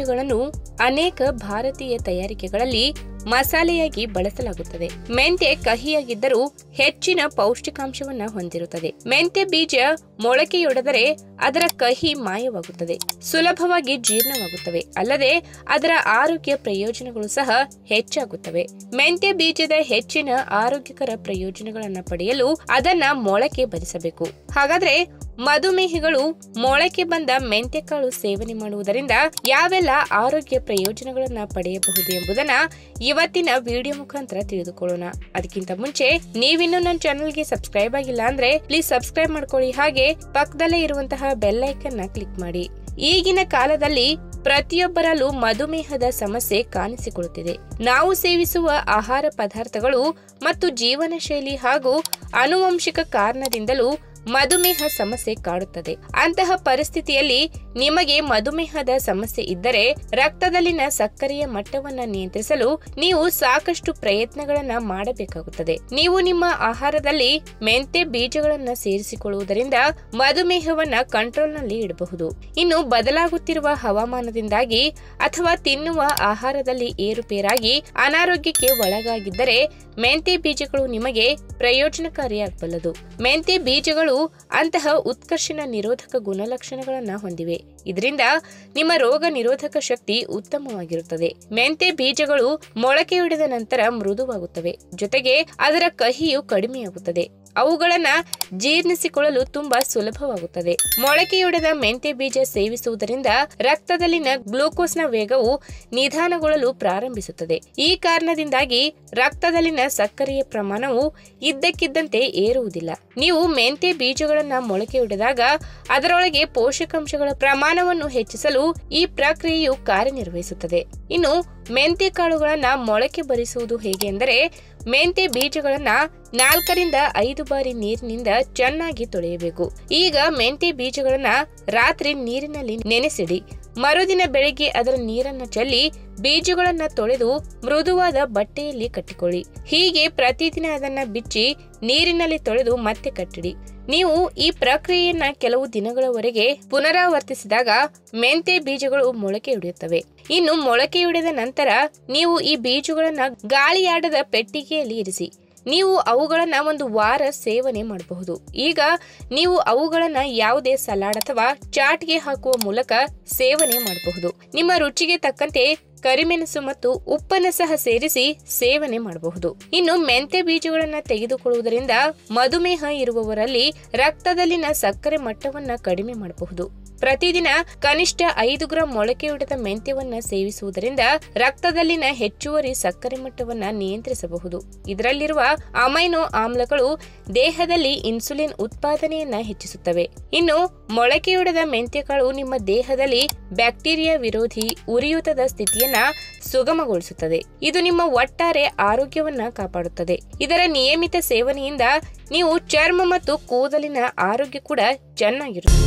ಬೀಜಗಳನ್ನು ಅನೇಕ ಭಾರತೀಯ ತಯಾರಿಕೆಗಳಲ್ಲಿ ಮಸಾಲೆಯಾಗಿ ಬಳಸಲಾಗುತ್ತದೆ ಮೆಂತೆ ಕಹಿಯಾಗಿದ್ದರೂ ಹೆಚ್ಚಿನ ಪೌಷ್ಟಿಕಾಂಶವನ್ನ ಹೊಂದಿರುತ್ತದೆ ಮೆಂತೆ ಬೀಜ ಮೊಳಕೆಯೊಡೆದರೆ ಅದರ ಕಹಿ ಮಾಯವಾಗುತ್ತದೆ ಸುಲಭವಾಗಿ ಜೀರ್ಣವಾಗುತ್ತವೆ ಅಲ್ಲದೆ ಅದರ ಆರೋಗ್ಯ ಪ್ರಯೋಜನಗಳು ಸಹ ಹೆಚ್ಚಾಗುತ್ತವೆ ಮೆಂತೆ ಬೀಜದ ಹೆಚ್ಚಿನ ಆರೋಗ್ಯಕರ ಪ್ರಯೋಜನಗಳನ್ನು ಪಡೆಯಲು ಅದನ್ನ ಮೊಳಕೆ ಬರಿಸಬೇಕು ಹಾಗಾದ್ರೆ ಮಧುಮೇಹಿಗಳು ಮೊಳಕೆ ಬಂದ ಮೆಂತೆಕಾಳು ಸೇವನೆ ಮಾಡುವುದರಿಂದ ಯಾವೆಲ್ಲ ಆರೋಗ್ಯ ಪ್ರಯೋಜನಗಳನ್ನ ಪಡೆಯಬಹುದು ಎಂಬುದನ್ನ ಇವತ್ತಿನ ವಿಡಿಯೋ ಮುಖಾಂತರ ತಿಳಿದುಕೊಳ್ಳೋಣ ಅದಕ್ಕಿಂತ ಮುಂಚೆ ನೀವಿನ್ನು ನನ್ನ ಚಾನೆಲ್ಗೆ ಸಬ್ಸ್ಕ್ರೈಬ್ ಆಗಿಲ್ಲ ಅಂದ್ರೆ ಪ್ಲೀಸ್ ಸಬ್ಸ್ಕ್ರೈಬ್ ಮಾಡ್ಕೊಳ್ಳಿ ಹಾಗೆ ಪಕ್ಕದಲ್ಲೇ ಇರುವಂತಹ ಬೆಲ್ ಐಕನ್ ನ ಕ್ಲಿಕ್ ಮಾಡಿ ಈಗಿನ ಕಾಲದಲ್ಲಿ ಪ್ರತಿಯೊಬ್ಬರಲ್ಲೂ ಮಧುಮೇಹದ ಸಮಸ್ಯೆ ಕಾಣಿಸಿಕೊಳ್ಳುತ್ತಿದೆ ನಾವು ಸೇವಿಸುವ ಆಹಾರ ಪದಾರ್ಥಗಳು ಮತ್ತು ಜೀವನ ಶೈಲಿ ಹಾಗೂ ಆನುವಂಶಿಕ ಕಾರಣದಿಂದಲೂ ಮಧುಮೇಹ ಸಮಸ್ಯೆ ಕಾಡುತ್ತದೆ ಅಂತಹ ಪರಿಸ್ಥಿತಿಯಲ್ಲಿ ನಿಮಗೆ ಮಧುಮೇಹದ ಸಮಸ್ಯೆ ಇದ್ದರೆ ರಕ್ತದಲ್ಲಿನ ಸಕ್ಕರೆಯ ಮಟ್ಟವನ್ನ ನಿಯಂತ್ರಿಸಲು ನೀವು ಸಾಕಷ್ಟು ಪ್ರಯತ್ನಗಳನ್ನ ಮಾಡಬೇಕಾಗುತ್ತದೆ ನೀವು ನಿಮ್ಮ ಆಹಾರದಲ್ಲಿ ಮೆಂತೆ ಬೀಜಗಳನ್ನ ಸೇರಿಸಿಕೊಳ್ಳುವುದರಿಂದ ಮಧುಮೇಹವನ್ನ ಕಂಟ್ರೋಲ್ನಲ್ಲಿ ಇಡಬಹುದು ಇನ್ನು ಬದಲಾಗುತ್ತಿರುವ ಹವಾಮಾನದಿಂದಾಗಿ ಅಥವಾ ತಿನ್ನುವ ಆಹಾರದಲ್ಲಿ ಏರುಪೇರಾಗಿ ಅನಾರೋಗ್ಯಕ್ಕೆ ಒಳಗಾಗಿದ್ದರೆ ಮೆಂತೆ ಬೀಜಗಳು ನಿಮಗೆ ಪ್ರಯೋಜನಕಾರಿಯಾಗಬಲ್ಲದು ಮೆಂತೆ ಬೀಜಗಳು ಅಂತಹ ಉತ್ಕರ್ಷಣ ನಿರೋಧಕ ಗುಣಲಕ್ಷಣಗಳನ್ನ ಹೊಂದಿವೆ ಇದರಿಂದ ನಿಮ್ಮ ರೋಗ ನಿರೋಧಕ ಶಕ್ತಿ ಉತ್ತಮವಾಗಿರುತ್ತದೆ ಮೆಂತೆ ಬೀಜಗಳು ಮೊಳಕೆಯೊಡೆದ ನಂತರ ಮೃದುವಾಗುತ್ತವೆ ಜೊತೆಗೆ ಅದರ ಕಹಿಯು ಕಡಿಮೆಯಾಗುತ್ತದೆ ಅವುಗಳನ್ನ ಜೀರ್ಣಿಸಿಕೊಳ್ಳಲು ತುಂಬಾ ಸುಲಭವಾಗುತ್ತದೆ ಮೊಳಕೆಯೊಡೆದ ಮೆಂತೆ ಬೀಜ ಸೇವಿಸುವುದರಿಂದ ರಕ್ತದಲ್ಲಿನ ಗ್ಲೂಕೋಸ್ನ ವೇಗವು ನಿಧಾನಗೊಳ್ಳಲು ಪ್ರಾರಂಭಿಸುತ್ತದೆ ಈ ಕಾರಣದಿಂದಾಗಿ ರಕ್ತದಲ್ಲಿನ ಸಕ್ಕರೆಯ ಪ್ರಮಾಣವು ಇದ್ದಕ್ಕಿದ್ದಂತೆ ಏರುವುದಿಲ್ಲ ನೀವು ಮೆಂತೆ ಬೀಜಗಳನ್ನ ಮೊಳಕೆಯೊಡೆದಾಗ ಅದರೊಳಗೆ ಪೋಷಕಾಂಶಗಳ ಪ್ರಮಾಣವನ್ನು ಹೆಚ್ಚಿಸಲು ಈ ಪ್ರಕ್ರಿಯೆಯು ಕಾರ್ಯನಿರ್ವಹಿಸುತ್ತದೆ ಇನ್ನು ಮೆಂತೆ ಕಾಳುಗಳನ್ನ ಮೊಳಕೆ ಬರಿಸುವುದು ಹೇಗೆ ಎಂದರೆ ಮೆಂತೆ ಬೀಜಗಳನ್ನ ನಾಲ್ಕರಿಂದ ಐದು ಬಾರಿ ನೀರಿನಿಂದ ಚೆನ್ನಾಗಿ ತೊಳೆಯಬೇಕು ಈಗ ಮೆಂತೆ ಬೀಜಗಳನ್ನ ರಾತ್ರಿ ನೀರಿನಲ್ಲಿ ನೆನೆಸಿಡಿ ಮರುದಿನ ಬೆಳಿಗ್ಗೆ ಅದರ ನೀರನ್ನ ಚೆಲ್ಲಿ ಬೀಜಗಳನ್ನ ತೊಳೆದು ಮೃದುವಾದ ಬಟ್ಟೆಯಲ್ಲಿ ಕಟ್ಟಿಕೊಳ್ಳಿ ಹೀಗೆ ಪ್ರತಿದಿನ ಅದನ್ನ ಬಿಚ್ಚಿ ನೀರಿನಲ್ಲಿ ತೊಳೆದು ಮತ್ತೆ ಕಟ್ಟಿಡಿ ನೀವು ಈ ಪ್ರಕ್ರಿಯೆಯನ್ನ ಕೆಲವು ದಿನಗಳವರೆಗೆ ಪುನರಾವರ್ತಿಸಿದಾಗ ಮೆಂತೆ ಬೀಜಗಳು ಮೊಳಕೆಯೊಡೆಯುತ್ತವೆ ಇನ್ನು ಮೊಳಕೆಯೊಡೆದ ನಂತರ ನೀವು ಈ ಬೀಜಗಳನ್ನ ಗಾಳಿಯಾಡದ ಪೆಟ್ಟಿಗೆಯಲ್ಲಿ ಇರಿಸಿ ನೀವು ಅವುಗಳನ್ನ ಒಂದು ವಾರ ಸೇವನೆ ಮಾಡಬಹುದು ಈಗ ನೀವು ಅವುಗಳನ್ನ ಯಾವುದೇ ಸಲಾಡ್ ಅಥವಾ ಚಾಟ್ಗೆ ಹಾಕುವ ಮೂಲಕ ಸೇವನೆ ಮಾಡಬಹುದು ನಿಮ್ಮ ರುಚಿಗೆ ತಕ್ಕಂತೆ ಕರಿಮೆಣಸು ಮತ್ತು ಉಪ್ಪನ್ನು ಸಹ ಸೇರಿಸಿ ಸೇವನೆ ಮಾಡಬಹುದು ಇನ್ನು ಮೆಂತೆ ಬೀಜಗಳನ್ನ ತೆಗೆದುಕೊಳ್ಳುವುದರಿಂದ ಮಧುಮೇಹ ಇರುವವರಲ್ಲಿ ರಕ್ತದಲ್ಲಿನ ಸಕ್ಕರೆ ಮಟ್ಟವನ್ನ ಕಡಿಮೆ ಮಾಡಬಹುದು ಪ್ರತಿದಿನ ಕನಿಷ್ಠ ಐದು ಗ್ರಾಂ ಮೊಳಕೆಯೊಡೆದ ಮೆಂತ್ಯವನ್ನ ಸೇವಿಸುವುದರಿಂದ ರಕ್ತದಲ್ಲಿನ ಹೆಚ್ಚುವರಿ ಸಕ್ಕರೆ ಮಟ್ಟವನ್ನ ನಿಯಂತ್ರಿಸಬಹುದು ಇದರಲ್ಲಿರುವ ಅಮೈನೋ ಆಮ್ಲಗಳು ದೇಹದಲ್ಲಿ ಇನ್ಸುಲಿನ್ ಉತ್ಪಾದನೆಯನ್ನ ಹೆಚ್ಚಿಸುತ್ತವೆ ಇನ್ನು ಮೊಳಕೆಯೊಡೆದ ಮೆಂತ್ಯಕಾಳು ನಿಮ್ಮ ದೇಹದಲ್ಲಿ ಬ್ಯಾಕ್ಟೀರಿಯಾ ವಿರೋಧಿ ಉರಿಯೂತದ ಸ್ಥಿತಿಯನ್ನ ಸುಗಮಗೊಳಿಸುತ್ತದೆ ಇದು ನಿಮ್ಮ ಒಟ್ಟಾರೆ ಆರೋಗ್ಯವನ್ನ ಕಾಪಾಡುತ್ತದೆ ಇದರ ನಿಯಮಿತ ಸೇವನೆಯಿಂದ ನೀವು ಚರ್ಮ ಮತ್ತು ಕೂದಲಿನ ಆರೋಗ್ಯ ಕೂಡ ಚೆನ್ನಾಗಿರುತ್ತದೆ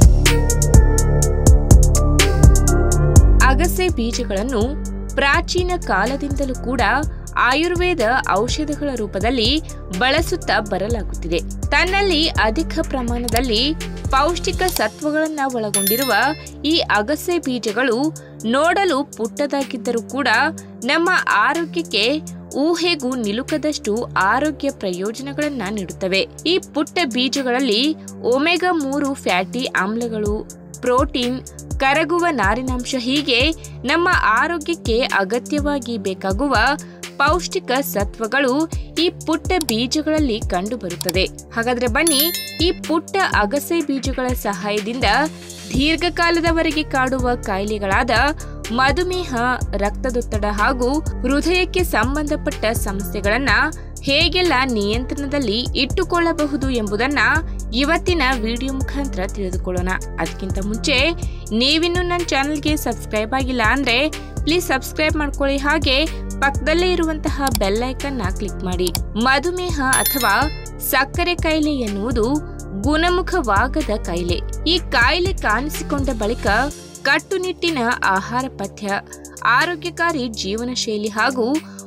ಅಗಸೆ ಬೀಜಗಳನ್ನು ಪ್ರಾಚೀನ ಕಾಲದಿಂದಲೂ ಕೂಡ ಆಯುರ್ವೇದ ಔಷಧಗಳ ರೂಪದಲ್ಲಿ ಬಳಸುತ್ತಾ ಬರಲಾಗುತ್ತಿದೆ ತನ್ನಲ್ಲಿ ಅಧಿಕ ಪ್ರಮಾಣದಲ್ಲಿ ಪೌಷ್ಟಿಕ ಸತ್ವಗಳನ್ನ ಒಳಗೊಂಡಿರುವ ಈ ಅಗಸೆ ಬೀಜಗಳು ನೋಡಲು ಪುಟ್ಟದಾಗಿದ್ದರೂ ಕೂಡ ನಮ್ಮ ಆರೋಗ್ಯಕ್ಕೆ ಊಹೆಗೂ ನಿಲುಕದಷ್ಟು ಆರೋಗ್ಯ ಪ್ರಯೋಜನಗಳನ್ನ ನೀಡುತ್ತವೆ ಈ ಪುಟ್ಟ ಬೀಜಗಳಲ್ಲಿ ಒಮೆಗಾ ಮೂರು ಫ್ಯಾಟಿ ಆಮ್ಲಗಳು ಪ್ರೋಟೀನ್ ಕರಗುವ ನಾರಿನಾಂಶ ಹೀಗೆ ನಮ್ಮ ಆರೋಗ್ಯಕ್ಕೆ ಅಗತ್ಯವಾಗಿ ಬೇಕಾಗುವ ಪೌಷ್ಟಿಕ ಸತ್ವಗಳು ಈ ಪುಟ್ಟ ಬೀಜಗಳಲ್ಲಿ ಕಂಡುಬರುತ್ತದೆ ಹಾಗಾದ್ರೆ ಬನ್ನಿ ಈ ಪುಟ್ಟ ಅಗಸೆ ಬೀಜಗಳ ಸಹಾಯದಿಂದ ದೀರ್ಘಕಾಲದವರೆಗೆ ಕಾಡುವ ಕಾಯಿಲೆಗಳಾದ ಮಧುಮೇಹ ರಕ್ತದೊತ್ತಡ ಹಾಗೂ ಹೃದಯಕ್ಕೆ ಸಂಬಂಧಪಟ್ಟ ಸಮಸ್ಯೆಗಳನ್ನ ಹೇಗೆಲ್ಲ ನಿಯಂತ್ರಣದಲ್ಲಿ ಇಟ್ಟುಕೊಳ್ಳಬಹುದು ಎಂಬುದನ್ನ ಇವತ್ತಿನ ವಿಡಿಯೋ ಮುಖಾಂತರ ತಿಳಿದುಕೊಳ್ಳೋಣ ಅದಕ್ಕಿಂತ ಮುಂಚೆ ನೀವಿನ್ನು ನನ್ನ ಚಾನಲ್ಗೆ ಸಬ್ಸ್ಕ್ರೈಬ್ ಆಗಿಲ್ಲ ಅಂದ್ರೆ ಪ್ಲೀಸ್ ಸಬ್ಸ್ಕ್ರೈಬ್ ಮಾಡ್ಕೊಳ್ಳಿ ಹಾಗೆ ಪಕ್ಕದಲ್ಲೇ ಇರುವಂತಹ ಬೆಲ್ ಐಕನ್ನ ಕ್ಲಿಕ್ ಮಾಡಿ ಮಧುಮೇಹ ಅಥವಾ ಸಕ್ಕರೆ ಕಾಯಿಲೆ ಎನ್ನುವುದು ಗುಣಮುಖವಾಗದ ಕಾಯಿಲೆ ಈ ಕಾಯಿಲೆ ಕಾಣಿಸಿಕೊಂಡ ಬಳಿಕ ಕಟ್ಟುನಿಟ್ಟಿನ ಆಹಾರ ಪಥ್ಯ ಆರೋಗ್ಯಕಾರಿ ಜೀವನ ಶೈಲಿ ಹಾಗೂ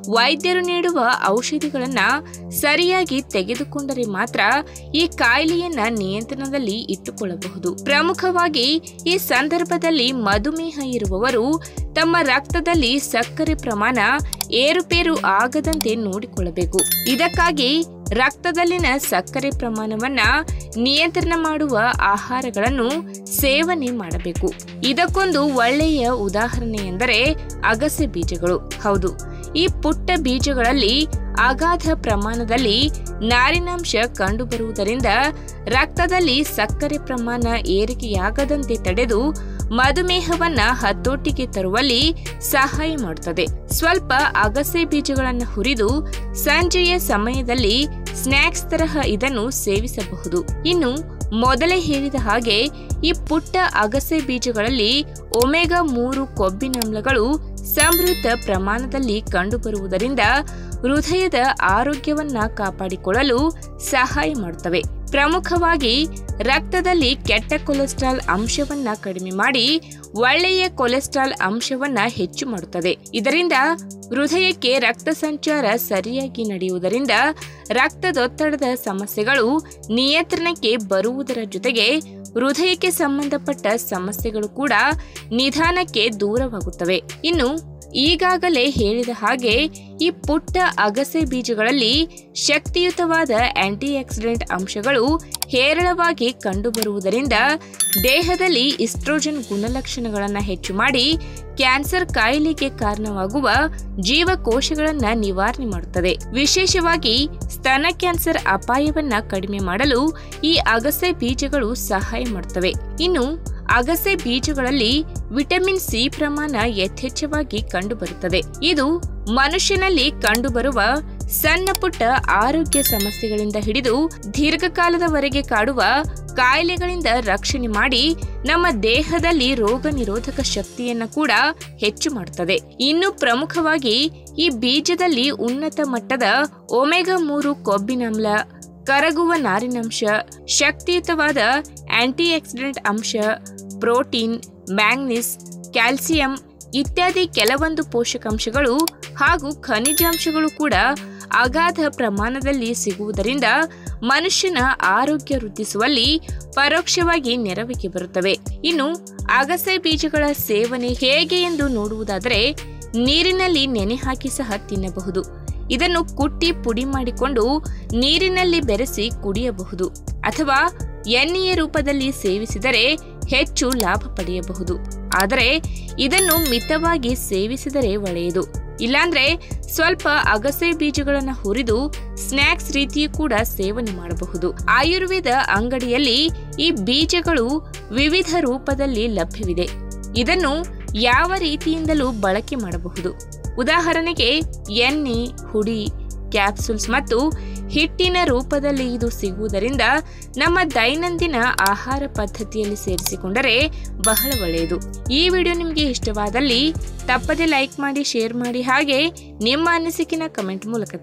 ವೈದ್ಯರು ನೀಡುವ ಔಷಧಿಗಳನ್ನ ಸರಿಯಾಗಿ ತೆಗೆದುಕೊಂಡರೆ ಮಾತ್ರ ಈ ಕಾಯಿಲೆಯನ್ನ ನಿಯಂತ್ರಣದಲ್ಲಿ ಇಟ್ಟುಕೊಳ್ಳಬಹುದು ಪ್ರಮುಖವಾಗಿ ಈ ಸಂದರ್ಭದಲ್ಲಿ ಮಧುಮೇಹ ಇರುವವರು ತಮ್ಮ ರಕ್ತದಲ್ಲಿ ಸಕ್ಕರೆ ಪ್ರಮಾಣ ಏರುಪೇರು ಆಗದಂತೆ ನೋಡಿಕೊಳ್ಳಬೇಕು ಇದಕ್ಕಾಗಿ ರಕ್ತದಲ್ಲಿನ ಸಕ್ಕರೆ ಪ್ರಮಾಣವನ್ನ ನಿಯಂತ್ರಣ ಮಾಡುವ ಆಹಾರಗಳನ್ನು ಸೇವನೆ ಮಾಡಬೇಕು ಇದಕ್ಕೊಂದು ಒಳ್ಳೆಯ ಉದಾಹರಣೆ ಎಂದರೆ ಅಗಸೆ ಬೀಜಗಳು ಹೌದು ಈ ಪುಟ್ಟ ಬೀಜಗಳಲ್ಲಿ ಅಗಾಧ ಪ್ರಮಾಣದಲ್ಲಿ ನಾರಿನಾಂಶ ಕಂಡುಬರುವುದರಿಂದ ರಕ್ತದಲ್ಲಿ ಸಕ್ಕರೆ ಪ್ರಮಾಣ ಏರಿಕೆಯಾಗದಂತೆ ತಡೆದು ಮಧುಮೇಹವನ್ನ ಹತೋಟಿಗೆ ತರುವಲ್ಲಿ ಸಹಾಯ ಮಾಡುತ್ತದೆ ಸ್ವಲ್ಪ ಅಗಸೆ ಬೀಜಗಳನ್ನು ಹುರಿದು ಸಂಜೆಯ ಸಮಯದಲ್ಲಿ ಸ್ನ್ಯಾಕ್ಸ್ ತರಹ ಇದನ್ನು ಸೇವಿಸಬಹುದು ಇನ್ನು ಮೊದಲೇ ಹೇಳಿದ ಹಾಗೆ ಈ ಪುಟ್ಟ ಅಗಸೆ ಬೀಜಗಳಲ್ಲಿ ಒಮೆಗಾ ಮೂರು ಕೊಬ್ಬಿನಾಮ್ಲಗಳು ಸಮೃದ್ಧ ಪ್ರಮಾಣದಲ್ಲಿ ಕಂಡುಬರುವುದರಿಂದ ಹೃದಯದ ಆರೋಗ್ಯವನ್ನ ಕಾಪಾಡಿಕೊಳ್ಳಲು ಸಹಾಯ ಮಾಡುತ್ತವೆ ಪ್ರಮುಖವಾಗಿ ರಕ್ತದಲ್ಲಿ ಕೆಟ್ಟ ಕೊಲೆಸ್ಟ್ರಾಲ್ ಅಂಶವನ್ನ ಕಡಿಮೆ ಮಾಡಿ ಒಳ್ಳೆಯ ಕೊಲೆಸ್ಟ್ರಾಲ್ ಅಂಶವನ್ನ ಹೆಚ್ಚು ಮಾಡುತ್ತದೆ ಇದರಿಂದ ಹೃದಯಕ್ಕೆ ರಕ್ತ ಸಂಚಾರ ಸರಿಯಾಗಿ ನಡೆಯುವುದರಿಂದ ರಕ್ತದೊತ್ತಡದ ಸಮಸ್ಯೆಗಳು ನಿಯಂತ್ರಣಕ್ಕೆ ಬರುವುದರ ಜೊತೆಗೆ ಹೃದಯಕ್ಕೆ ಸಂಬಂಧಪಟ್ಟ ಸಮಸ್ಯೆಗಳು ಕೂಡ ನಿಧಾನಕ್ಕೆ ದೂರವಾಗುತ್ತವೆ ಇನ್ನು ಈಗಾಗಲೇ ಹೇಳಿದ ಹಾಗೆ ಈ ಪುಟ್ಟ ಅಗಸೆ ಬೀಜಗಳಲ್ಲಿ ಶಕ್ತಿಯುತವಾದ ಆಂಟಿ ಆಕ್ಸಿಡೆಂಟ್ ಅಂಶಗಳು ಹೇರಳವಾಗಿ ಕಂಡುಬರುವುದರಿಂದ ದೇಹದಲ್ಲಿ ಇಸ್ಟ್ರೋಜನ್ ಗುಣಲಕ್ಷಣಗಳನ್ನು ಹೆಚ್ಚು ಮಾಡಿ ಕ್ಯಾನ್ಸರ್ ಕಾಯಿಲೆಗೆ ಕಾರಣವಾಗುವ ಜೀವಕೋಶಗಳನ್ನ ನಿವಾರಣೆ ಮಾಡುತ್ತದೆ ವಿಶೇಷವಾಗಿ ಸ್ತನ ಕ್ಯಾನ್ಸರ್ ಅಪಾಯವನ್ನ ಕಡಿಮೆ ಮಾಡಲು ಈ ಅಗಸೆ ಬೀಜಗಳು ಸಹಾಯ ಮಾಡುತ್ತವೆ ಇನ್ನು ಅಗಸೆ ಬೀಜಗಳಲ್ಲಿ ವಿಟಮಿನ್ ಸಿ ಪ್ರಮಾಣ ಯಥೇಚ್ಛವಾಗಿ ಕಂಡುಬರುತ್ತದೆ ಇದು ಮನುಷ್ಯನಲ್ಲಿ ಕಂಡುಬರುವ ಸಣ್ಣ ಪುಟ್ಟ ಆರೋಗ್ಯ ಸಮಸ್ಯೆಗಳಿಂದ ಹಿಡಿದು ದೀರ್ಘಕಾಲದವರೆಗೆ ಕಾಡುವ ಕಾಯಿಲೆಗಳಿಂದ ರಕ್ಷಣೆ ಮಾಡಿ ನಮ್ಮ ದೇಹದಲ್ಲಿ ರೋಗ ನಿರೋಧಕ ಶಕ್ತಿಯನ್ನ ಕೂಡ ಹೆಚ್ಚು ಮಾಡುತ್ತದೆ ಇನ್ನು ಪ್ರಮುಖವಾಗಿ ಈ ಬೀಜದಲ್ಲಿ ಉನ್ನತ ಮಟ್ಟದ ಒಮೆಗಾ ಮೂರು ಕೊಬ್ಬಿನಾಮ್ಲ ಕರಗುವ ನಾರಿನಂಶ ಶಕ್ತಿಯುತವಾದ ಆಂಟಿ ಆಕ್ಸಿಡೆಂಟ್ ಅಂಶ ಪ್ರೋಟೀನ್ ಮ್ಯಾಂಗ್ನೀಸ್ ಕ್ಯಾಲ್ಸಿಯಂ ಇತ್ಯಾದಿ ಕೆಲವೊಂದು ಪೋಷಕಾಂಶಗಳು ಹಾಗೂ ಖನಿಜಾಂಶಗಳು ಕೂಡ ಅಗಾಧ ಪ್ರಮಾಣದಲ್ಲಿ ಸಿಗುವುದರಿಂದ ಮನುಷ್ಯನ ಆರೋಗ್ಯ ವೃದ್ಧಿಸುವಲ್ಲಿ ಪರೋಕ್ಷವಾಗಿ ನೆರವಿಗೆ ಬರುತ್ತವೆ ಇನ್ನು ಅಗಸೆ ಬೀಜಗಳ ಸೇವನೆ ಹೇಗೆ ಎಂದು ನೋಡುವುದಾದರೆ ನೀರಿನಲ್ಲಿ ನೆನೆ ಹಾಕಿ ಸಹ ತಿನ್ನಬಹುದು ಇದನ್ನು ಕುಟ್ಟಿ ಪುಡಿ ಮಾಡಿಕೊಂಡು ನೀರಿನಲ್ಲಿ ಬೆರೆಸಿ ಕುಡಿಯಬಹುದು ಅಥವಾ ಎಣ್ಣೆಯ ರೂಪದಲ್ಲಿ ಸೇವಿಸಿದರೆ ಹೆಚ್ಚು ಲಾಭ ಪಡೆಯಬಹುದು ಆದರೆ ಇದನ್ನು ಮಿತವಾಗಿ ಸೇವಿಸಿದರೆ ಒಳ್ಳೆಯದು ಇಲ್ಲಾಂದ್ರೆ ಸ್ವಲ್ಪ ಅಗಸೆ ಬೀಜಗಳನ್ನು ಹುರಿದು ಸ್ನ್ಯಾಕ್ಸ್ ರೀತಿಯೂ ಕೂಡ ಸೇವನೆ ಮಾಡಬಹುದು ಆಯುರ್ವೇದ ಅಂಗಡಿಯಲ್ಲಿ ಈ ಬೀಜಗಳು ವಿವಿಧ ರೂಪದಲ್ಲಿ ಲಭ್ಯವಿದೆ ಇದನ್ನು ಯಾವ ರೀತಿಯಿಂದಲೂ ಬಳಕೆ ಮಾಡಬಹುದು ಉದಾಹರಣೆಗೆ ಎಣ್ಣೆ ಹುಡಿ ಕ್ಯಾಪ್ಸೂಲ್ಸ್ ಮತ್ತು ಹಿಟ್ಟಿನ ರೂಪದಲ್ಲಿ ಇದು ಸಿಗುವುದರಿಂದ ನಮ್ಮ ದೈನಂದಿನ ಆಹಾರ ಪದ್ಧತಿಯಲ್ಲಿ ಸೇರಿಸಿಕೊಂಡರೆ ಬಹಳ ಒಳ್ಳೆಯದು ಈ ವಿಡಿಯೋ ನಿಮಗೆ ಇಷ್ಟವಾದಲ್ಲಿ ತಪ್ಪದೆ ಲೈಕ್ ಮಾಡಿ ಶೇರ್ ಮಾಡಿ ಹಾಗೆ ನಿಮ್ಮ ಅನಿಸಿಕೆನ ಕಮೆಂಟ್ ಮೂಲಕ